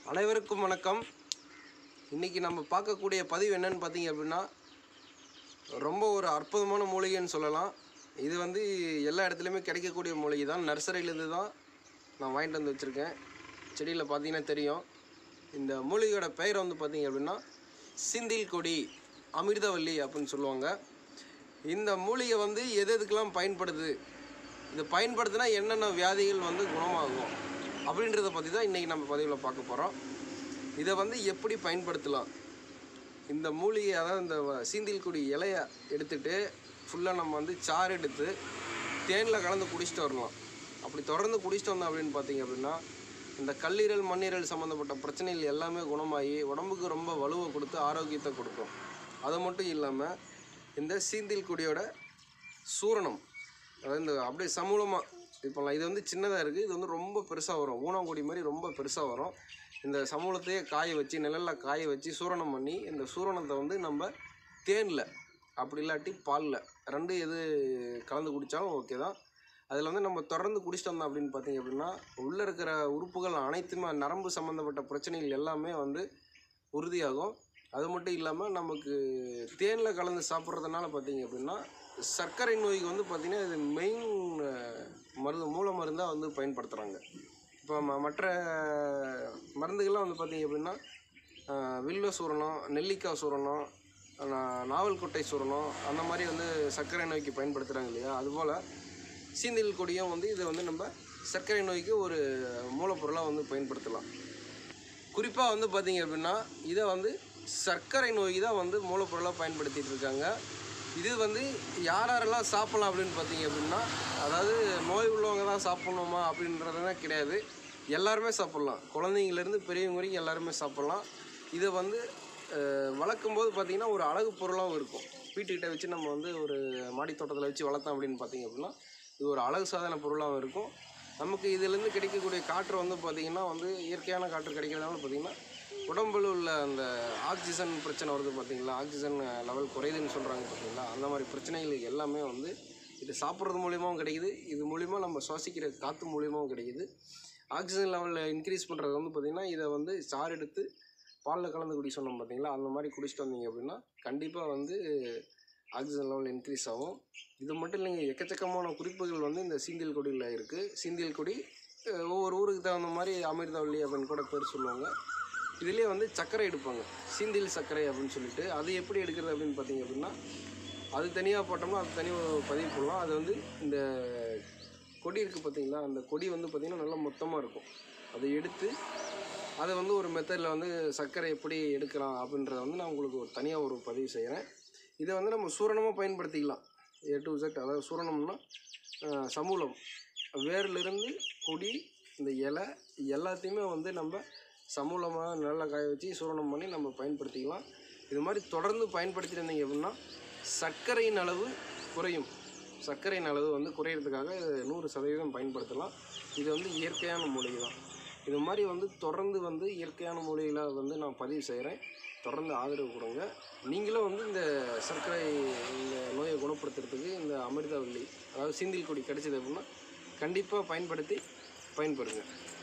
அனைவருக்கும் வணக்கம் இன்றைக்கி நம்ம பார்க்கக்கூடிய பதிவு என்னன்னு பார்த்தீங்க அப்படின்னா ரொம்ப ஒரு அற்புதமான மூலிகைன்னு சொல்லலாம் இது வந்து எல்லா இடத்துலையுமே கிடைக்கக்கூடிய மூலிகை தான் நர்சரியிலேருந்து தான் நான் வாங்கிட்டு வந்து வச்சுருக்கேன் செடியில் பார்த்தீங்கன்னா தெரியும் இந்த மூலிகையோட பெயர் வந்து பார்த்தீங்க அப்படின்னா சிந்தில் கொடி அமிர்தவல்லி அப்படின்னு சொல்லுவாங்க இந்த மூலிகை வந்து எது எதுக்கெல்லாம் பயன்படுது இது பயன்படுத்தினா என்னென்ன வியாதிகள் வந்து குணமாகும் அப்படின்றத பற்றி தான் இன்றைக்கி நம்ம பதிவில் பார்க்க போகிறோம் இதை வந்து எப்படி பயன்படுத்தலாம் இந்த மூலிகை அதாவது இந்த சீந்தில் கொடி இலையை எடுத்துட்டு ஃபுல்லாக நம்ம வந்து சாறு எடுத்து தேனில் கலந்து குடிச்சிட்டு வரலாம் அப்படி தொடர்ந்து குடிச்சிட்டு வந்தோம் அப்படின்னு பார்த்தீங்க அப்படின்னா இந்த கல்லீரல் மண்ணீரல் சம்மந்தப்பட்ட பிரச்சனைகள் எல்லாமே குணமாகி உடம்புக்கு ரொம்ப வலுவை கொடுத்து ஆரோக்கியத்தை கொடுக்கும் அது மட்டும் இல்லாமல் இந்த சீந்தில் கொடியோட சூரணம் அதாவது இந்த அப்படியே சமூலமாக இப்போ இது வந்து சின்னதாக இருக்குது இது வந்து ரொம்ப பெருசாக வரும் ஊனங்கொடி மாதிரி ரொம்ப பெருசாக வரும் இந்த சமூலத்தையே காய வச்சு நிழலில் காய வச்சு சூரணம் பண்ணி இந்த சூரணத்தை வந்து நம்ம தேனில் அப்படி இல்லாட்டி பாலில் ரெண்டு எது கலந்து குடித்தாலும் ஓகே தான் அதில் வந்து நம்ம தொடர்ந்து குடிச்சிட்டு வந்தோம் அப்படின்னு பார்த்தீங்க அப்படின்னா உள்ளே இருக்கிற உறுப்புகள் அனைத்துமே நரம்பு சம்மந்தப்பட்ட பிரச்சனைகள் எல்லாமே வந்து உறுதியாகும் அது மட்டும் இல்லாமல் நமக்கு தேனில் கலந்து சாப்பிட்றதுனால பார்த்தீங்க அப்படின்னா சர்க்கரை நோய்க்கு வந்து பார்த்திங்கன்னா இது மெயின் மருந்து மூல மருந்தாக வந்து பயன்படுத்துகிறாங்க இப்போ ம மற்ற மருந்துகள்லாம் வந்து பார்த்திங்க அப்படின்னா ஆஹ், வில்வ சூரணம் நெல்லிக்காய் சூரணம் நா- நாவல் கொட்டை சூரணம் அந்த மாதிரி வந்து சர்க்கரை நோய்க்கு பயன்படுத்துகிறாங்க இல்லையா அதுபோல் சீந்தில் கொடியும் வந்து இதை வந்து நம்ம சர்க்கரை நோய்க்கு ஒரு மூலப்பொருளாக வந்து பயன்படுத்தலாம் குறிப்பாக வந்து பார்த்தீங்க அப்படின்னா இதை வந்து சர்க்கரை நோய்க்கு தான் வந்து மூலப்பொருளாக பயன்படுத்திட்டு இருக்காங்க இது வந்து யார் யாரெல்லாம் சாப்பிட்லாம் அப்படின்னு பார்த்தீங்க அப்படின்னா அதாவது நோய் உள்ளவங்க தான் சாப்பிட்ணுமா அப்படின்றதுலாம் கிடையாது எல்லாருமே சாப்பிட்லாம் குழந்தைங்கலேருந்து பெரியவங்க வரைக்கும் எல்லாருமே சாப்பிட்லாம் இதை வந்து அஹ், வளர்க்கும் போது பார்த்திங்கன்னா ஒரு அழகு பொருளாகவும் இருக்கும் வீட்டுக்கிட்ட வச்சு நம்ம வந்து ஒரு மாடி தோட்டத்தில் வச்சு வளர்த்தோம் அப்படின்னு பார்த்தீங்க அப்படின்னா இது ஒரு அழகு சாதன பொருளாகவும் இருக்கும் நமக்கு இதுலேருந்து கிடைக்கக்கூடிய காற்று வந்து பார்த்திங்கன்னா வந்து இயற்கையான காற்று கிடைக்கிறதுனால பார்த்திங்கன்னா உடம்புல உள்ள அந்த ஆக்சிஜன் பிரச்சனை வருது பார்த்தீங்களா ஆக்சிஜன் லெவல் குறையுதுன்னு சொல்கிறாங்க பார்த்தீங்களா அந்த மாதிரி பிரச்சனைகள் எல்லாமே வந்து இது சாப்பிட்றது மூலியமாகவும் கிடைக்குது இது மூலிமா நம்ம சுவாசிக்கிற காற்று மூலியமாகவும் கிடைக்குது ஆக்சிஜன் லெவலில் இன்க்ரீஸ் பண்ணுறது வந்து பார்த்திங்கன்னா இதை வந்து சாறு எடுத்து பாலில் கலந்து குடி சொன்னோம் பார்த்தீங்களா அந்த மாதிரி குடிச்சிட்டு வந்தீங்க அப்படின்னா கண்டிப்பாக வந்து ஆக்சிஜன் லெவல் இன்க்ரீஸ் ஆகும் இது மட்டும் இல்லைங்க எக்கச்சக்கமான குறிப்புகள் வந்து இந்த சீந்தில் கொடியில் இருக்குது சீந்தில் கொடி அஹ், ஒவ்வொரு ஊருக்கு தகுந்த மாதிரி அமிர்தவல்லி அப்படின்னு கூட பேர் சொல்லுவாங்க இதுலேயே வந்து சர்க்கரை எடுப்பாங்க சீந்தில் சர்க்கரை அப்படின்னு சொல்லிட்டு அது எப்படி எடுக்கிறது அப்படின்னு பார்த்தீங்க அப்படின்னா அது தனியாக போட்டோம்னா அது தனியாக ஒரு பதிவு போடலாம் அது வந்து இந்த கொடி இருக்குது பார்த்தீங்களா அந்த கொடி வந்து பார்த்திங்கன்னா நல்லா மொத்தமாக இருக்கும் அதை எடுத்து அதை வந்து ஒரு மெத்தடில் வந்து சர்க்கரை எப்படி எடுக்கலாம் அப்படின்றத வந்து நான் உங்களுக்கு ஒரு தனியாக ஒரு பதிவு செய்கிறேன் இதை வந்து நம்ம சூரணமாக பயன்படுத்திக்கலாம் ஏ டு Z அதாவது சூரணம்னா அஹ், சமூலம் வேர்லேருந்து கொடி இந்த இலை எல்லாத்தையுமே வந்து நம்ம சமூலமாக நல்லா காய வச்சு சூரணம் பண்ணி நம்ம பயன்படுத்திக்கலாம் இது மாதிரி தொடர்ந்து பயன்படுத்திட்டு இருந்தீங்க அப்படின்னா சர்க்கரையின் அளவு குறையும் சர்க்கரையின் அளவு வந்து குறையிறதுக்காக இது நூறு சதவீதம் பயன்படுத்தலாம் இது வந்து இயற்கையான மூலிகை தான் இது மாதிரி வந்து தொடர்ந்து வந்து இயற்கையான மூலிகளை வந்து நான் பதிவு செய்கிறேன் தொடர்ந்து ஆதரவு கொடுங்க நீங்களும் வந்து இந்த சர்க்கரை இந்த நோயை குணப்படுத்துறதுக்கு இந்த அமிர்தவல்லி அதாவது சிந்தில் கொடி கிடைச்சது அப்படின்னா கண்டிப்பாக பயன்படுத்தி பயன்பெறுங்க